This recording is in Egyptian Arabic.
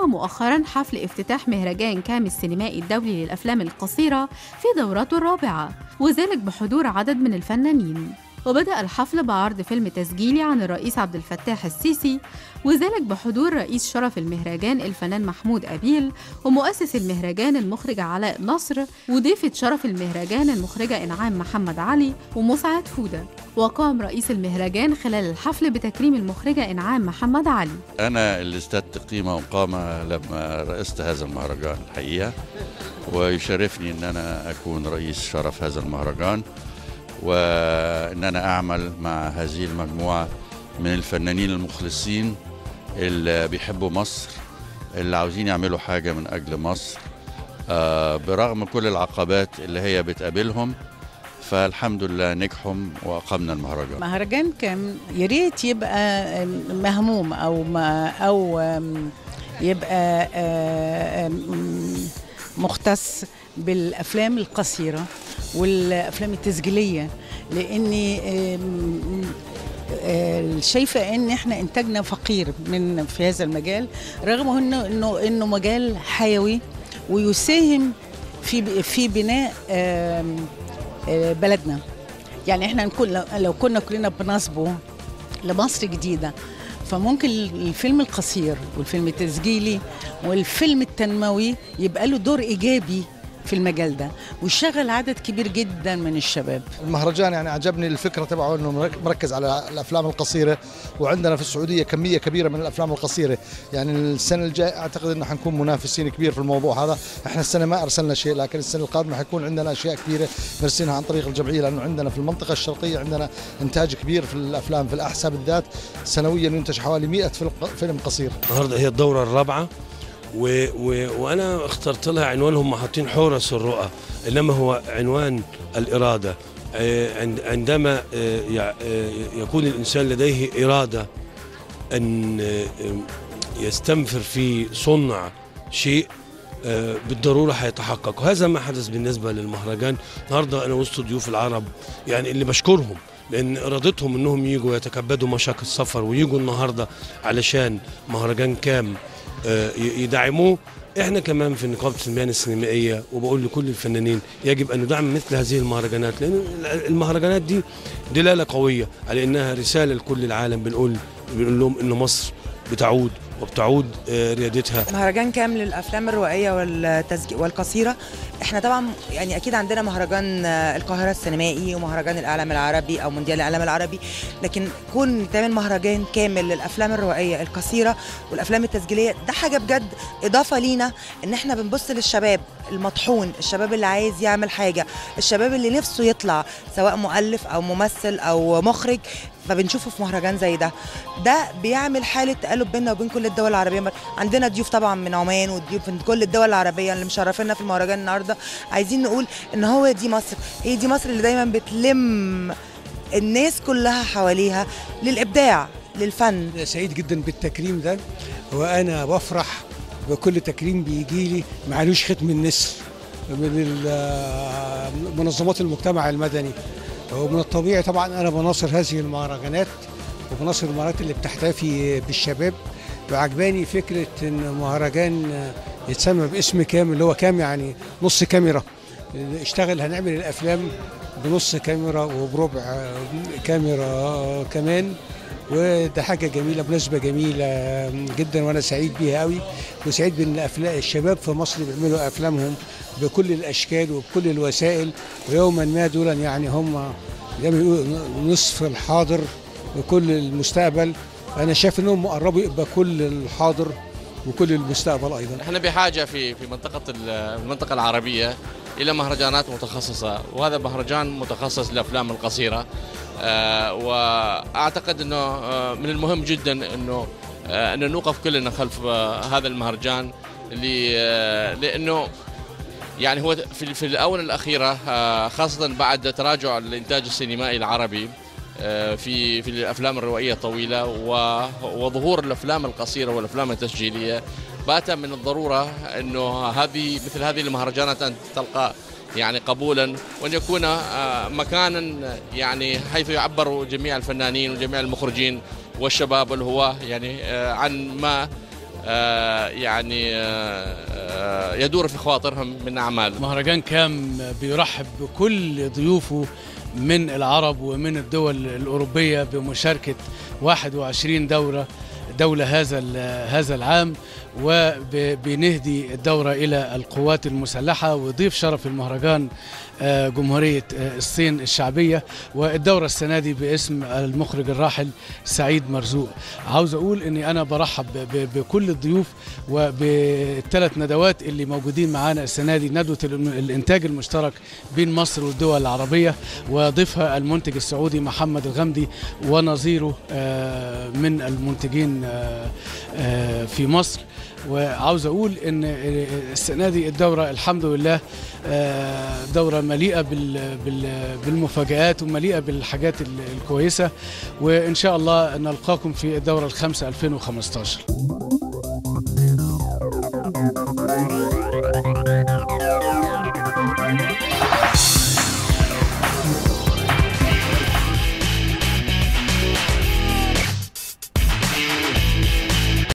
أقام مؤخرا حفل افتتاح مهرجان كام السينمائي الدولي للأفلام القصيرة في دورته الرابعة وذلك بحضور عدد من الفنانين وبدأ الحفل بعرض فيلم تسجيلي عن الرئيس عبد الفتاح السيسي وذلك بحضور رئيس شرف المهرجان الفنان محمود أبيل ومؤسس المهرجان المخرج علاء نصر وضيفة شرف المهرجان المخرجة إنعام محمد علي ومسعد فودة وقام رئيس المهرجان خلال الحفل بتكريم المخرجة إنعام محمد علي أنا اللي ازددت قيمة وقامة لما رئست هذا المهرجان الحقيقة ويشرفني أن أنا أكون رئيس شرف هذا المهرجان وأن أنا أعمل مع هذه المجموعة من الفنانين المخلصين اللي بيحبوا مصر اللي عاوزين يعملوا حاجة من أجل مصر آه، برغم كل العقبات اللي هي بتقابلهم فالحمد لله نجحوا وأقمنا المهرجان مهرجان كان يا ريت يبقى مهموم او ما او يبقى مختص بالافلام القصيره والافلام التسجيليه لاني شايفه ان احنا انتاجنا فقير من في هذا المجال رغم انه انه انه مجال حيوي ويساهم في في بناء بلدنا يعني احنا نكون لو كنا كلنا بنصبه لمصر جديده فممكن الفيلم القصير والفيلم التسجيلي والفيلم التنموي يبقى له دور ايجابي في المجال ده ويشغل عدد كبير جدا من الشباب المهرجان يعني عجبني الفكره تبعه انه مركز على الافلام القصيره وعندنا في السعوديه كميه كبيره من الافلام القصيره يعني السنه الجايه اعتقد انه حنكون منافسين كبير في الموضوع هذا احنا السنه ما ارسلنا شيء لكن السنه القادمه حيكون عندنا اشياء كبيره نرسلها عن طريق الجمعيه لانه عندنا في المنطقه الشرقيه عندنا انتاج كبير في الافلام في الاحساء بالذات سنويا ينتج حوالي 100 فيلم قصير النهارده هي الدوره الرابعه و و وانا اخترت لها عنوان هم حاطين حورس الرؤى انما هو عنوان الاراده عندما يكون الانسان لديه اراده ان يستنفر في صنع شيء بالضروره هيتحقق وهذا ما حدث بالنسبه للمهرجان النهارده انا وسط ضيوف العرب يعني اللي بشكرهم لان ارادتهم انهم يجوا يتكبدوا مشاق السفر ويجوا النهارده علشان مهرجان كام يدعموه احنا كمان في نقابه المهن السينمائيه وبقول لكل الفنانين يجب ان ندعم مثل هذه المهرجانات لان المهرجانات دي دلاله قويه على انها رساله لكل العالم بنقول بنقول لهم ان مصر بتعود وبتعود ريادتها مهرجان كام للافلام الروائيه والتسجيل والقصيره احنا طبعا يعني اكيد عندنا مهرجان القاهره السينمائي ومهرجان الاعلام العربي او مونديال الاعلام العربي لكن كون تعمل مهرجان كامل للافلام الروائيه القصيره والافلام التسجيليه ده حاجه بجد اضافه لينا ان احنا بنبص للشباب المطحون الشباب اللي عايز يعمل حاجه الشباب اللي نفسه يطلع سواء مؤلف او ممثل او مخرج فبنشوفه في مهرجان زي ده ده بيعمل حاله تقلب بيننا وبين كل الدول العربيه عندنا ضيوف طبعا من عمان وضيوف من كل الدول العربيه اللي مشرفينا في المهرجان النهارده عايزين نقول ان هو دي مصر هي دي مصر اللي دايما بتلم الناس كلها حواليها للابداع للفن سعيد جدا بالتكريم ده وانا بفرح بكل تكريم بيجي لي معلوش ختم النسر من منظمات المجتمع المدني ومن الطبيعي طبعا انا بناصر هذه المهرجانات وبناصر المهرجانات اللي بتحتفي بالشباب وعجباني فكره ان مهرجان يتسمى باسم كام اللي هو كام يعني نص كاميرا اشتغل هنعمل الافلام بنص كاميرا وبربع كاميرا كمان وده حاجة جميلة مناسبة جميلة جدا وأنا سعيد بيها قوي وسعيد بأن أفلام الشباب في مصر بيعملوا أفلامهم بكل الأشكال وبكل الوسائل ويوما ما دولا يعني هم زي ما بيقولوا نصف الحاضر وكل المستقبل أنا شايف أنهم قربوا يبقى كل الحاضر وكل المستقبل أيضا احنا بحاجة في في منطقة المنطقة العربية إلى مهرجانات متخصصة وهذا مهرجان متخصص للأفلام القصيرة آه واعتقد انه آه من المهم جدا انه آه انه نوقف كلنا خلف هذا المهرجان لانه يعني هو في في الاونه الاخيره خاصه بعد تراجع الانتاج السينمائي العربي في في الافلام الروائيه الطويله وظهور الافلام القصيره والافلام التسجيليه بات من الضروره انه هذه مثل هذه المهرجانات ان تلقى يعني قبولا وان يكون مكانا يعني حيث يعبر جميع الفنانين وجميع المخرجين والشباب والهواة يعني عن ما آه، يعني آه، آه، يدور في خواطرهم من أعمال مهرجان كام بيرحب بكل ضيوفه من العرب ومن الدول الأوروبية بمشاركة 21 دورة دولة هذا ال- هذا العام وبنهدي الدورة إلى القوات المسلحة وضيف شرف المهرجان آه، جمهورية آه، الصين الشعبية والدورة السنة دي باسم المخرج الراحل سعيد مرزوق عاوز أقول أني أنا برحب ب- بكل الضيوف وبالثلاث ندوات اللي موجودين معانا السنة دي ندوة الم- الإنتاج المشترك بين مصر والدول العربية وضيفها المنتج السعودي محمد الغمدي ونظيره آه، من المنتجين آه، آه، في مصر وعاوز اقول ان السنه دي الدوره الحمد لله آه، دوره مليئه بال- بال- بالمفاجات ومليئه بالحاجات ال- الكويسه وان شاء الله نلقاكم في الدوره الخامسه 2015